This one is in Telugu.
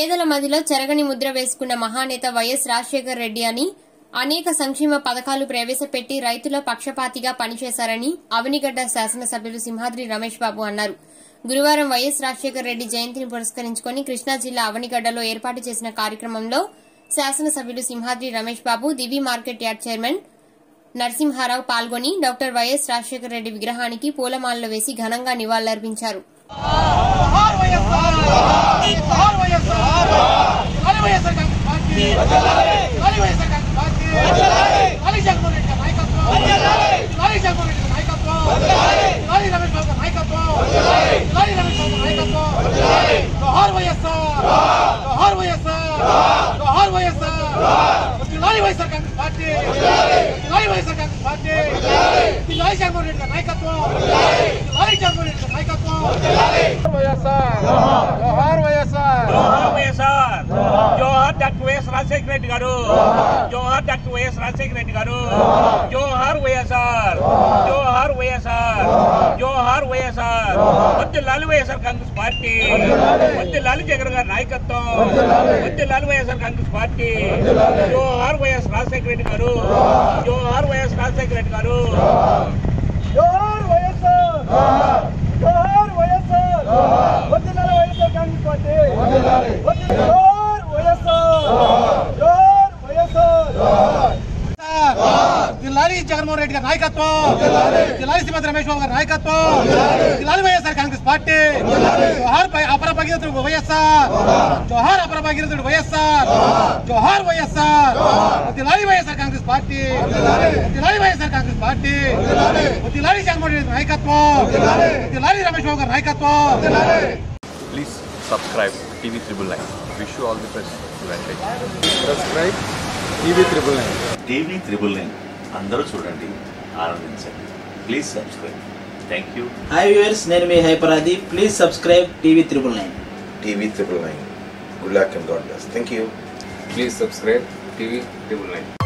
పేదల మదిలో చెరగని ముద్ర వేసుకున్న మహానేత వైఎస్ రాజశేఖర్ రెడ్డి అని అనేక సంక్షేమ పథకాలు ప్రవేశపెట్టి రైతుల పక్షపాతిగా పనిచేశారని అవనిగడ్డ శాసనసభ్యులు సింహాద్రి రమేష్ బాబు అన్నారు గురువారం వైఎస్ రాజశేఖర్ రెడ్డి జయంతిని పురస్కరించుకుని కృష్ణా జిల్లా అవనిగడ్డలో ఏర్పాటు చేసిన కార్యక్రమంలో శాసనసభ్యులు Simhadri Ramesh Babu Divi market yard chairman Narasimharao పాల్గొని డాక్టర్ వైఎస్ రాజశేఖర రెడ్డి విగ్రహానికి పూలమాలలు వేసి ఘనంగా నివాళులర్పించారు జోహార్ వైఎస్ఆర్ జోహార్ వైఎస్ఆర్ జోహార్ వైఎస్ఆర్ కాంగ్రెస్ పార్టీ జోహార్ వైఎస్ఆర్ కాంగ్రెస్ పార్టీ జోహార్ జగన్మోహన్ రెడ్డి గారి నాయకత్వం జోహార్ జగన్మోహన్ రెడ్డి గారి నాయకత్వం జోహార్ రమేష్ బాబు గారి నాయకత్వం జోహార్ రమేష్ బాబు గారి నాయకత్వం జోహార్ వైఎస్ఆర్ జోహార్ వైఎస్ఆర్ జోహార్ వైఎస్ఆర్ జోహార్ వైఎస్ఆర్ కాంగ్రెస్ పార్టీ జోహార్ వైఎస్ఆర్ కాంగ్రెస్ పార్టీ జోహార్ జగన్మోహన్ రెడ్డి గారి నాయకత్వం జోహార్ జగన్మోహన్ రెడ్డి గారి నాయకత్వం వైఎస్ఆర్ జోహార్ వైఎస్ఆర్ జోహార్ వైఎస్ఆర్ జోహార్ డాక్టర్ వైఎస్ రాజశేఖర రెడ్డి గారు జోహార్ డాక్టర్ వైఎస్ రాజశేఖర రెడ్డి గారు జోహార్ వైఎస్ఆర్ జోహార్ వైఎస్ఆర్ జోహార్ వైఎస్ఆర్ వద్దు లాలు వైఎస్ఆర్ కాంగ్రెస్ పార్టీ వద్దు లాలు జగన్ గారి నాయకత్వం వద్దు లాలు వైఎస్ఆర్ కాంగ్రెస్ పార్టీ జోహార్ వైఎస్ రాజశేఖర రెడ్డి గారు జోహార్ వైఎస్ రాజశేఖర రెడ్డి గారు జోహార్ వైఎస్ఆర్ జోహార్ వైఎస్ఆర్ వదిలాల వైఎస్ఆర్ కాంగ్రెస్ పార్టీ జోహార్ వైఎస్ఆర్ జోహార్ వైఎస్ఆర్ జిల్లాలి జగన్మోహన్ రెడ్డి గారి నాయకత్వం జిల్లాలి శ్రీమతి రమేష్ బాబు గారి నాయకత్వం జిల్లాలి వైఎస్ఆర్ కాంగ్రెస్ పార్టీ జోహార్ పై- అపర భగీరథుడు వైఎస్ఆర్ జోహార్ అపర భగీరథుడు వైఎస్ఆర్ జోహార్ వైఎస్ఆర్ జిల్లాలి వైఎస్ఆర్ కాంగ్రెస్ పార్టీ జిల్లాలి వైఎస్ఆర్ కాంగ్రెస్ పార్టీ జిల్లాలి జగన్మోహన్ రెడ్డి నాయకత్వం జిల్లాలి రమేష్ బాబు గారి నాయకత్వం Please subscribe TV Triple Nine. Wish you all the best. Advantage. Subscribe TV triple nine TV triple nine అందరూ చూడండి ఆనందించండి please subscribe thank you hi viewers నేను మీ హైపరాది please subscribe TV triple nine TV triple nine. Good luck and God bless. Thank you. Please subscribe TV triple nine